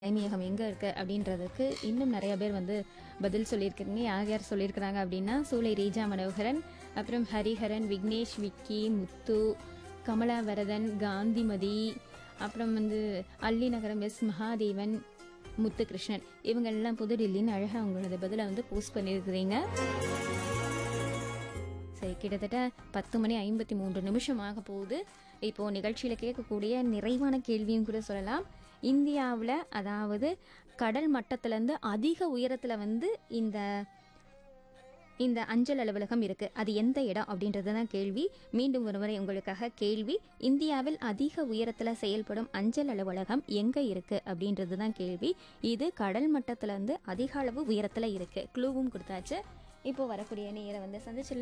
தலைமையகம் எங்கே இருக்குது அப்படின்றதுக்கு இன்னும் நிறைய பேர் வந்து பதில் சொல்லியிருக்கிறீங்க யார் யார் சொல்லியிருக்கிறாங்க அப்படின்னா சூளை ரீஜா மனோகரன் அப்புறம் ஹரிஹரன் விக்னேஷ் விக்கி முத்து கமலாவரதன் காந்திமதி அப்புறம் வந்து அல்லி நகரம் எஸ் மகாதேவன் முத்துகிருஷ்ணன் இவங்கெல்லாம் புதுடில்லின்னு அழகாக அவங்களோட பதிலை வந்து போஸ்ட் பண்ணியிருக்கிறீங்க சரி கிட்டத்தட்ட பத்து மணி ஐம்பத்தி மூன்று நிமிஷம் ஆக போகுது இப்போது நிகழ்ச்சியில் கேட்கக்கூடிய நிறைவான கேள்வியும் கூட சொல்லலாம் இந்தியாவில் அதாவது கடல் மட்டத்திலேருந்து அதிக உயரத்தில் வந்து இந்த இந்த அஞ்சல் அலுவலகம் இருக்குது அது எந்த இடம் அப்படின்றது தான் கேள்வி மீண்டும் ஒருமுறை உங்களுக்காக கேள்வி இந்தியாவில் அதிக உயரத்தில் செயல்படும் அஞ்சல் அலுவலகம் எங்கே இருக்குது அப்படின்றது தான் கேள்வி இது கடல் மட்டத்திலேருந்து அதிக அளவு உயரத்தில் இருக்குது க்ளூவும் கொடுத்தாச்சு இப்போ வரக்கூடிய நேரம் வந்து சந்திச்சு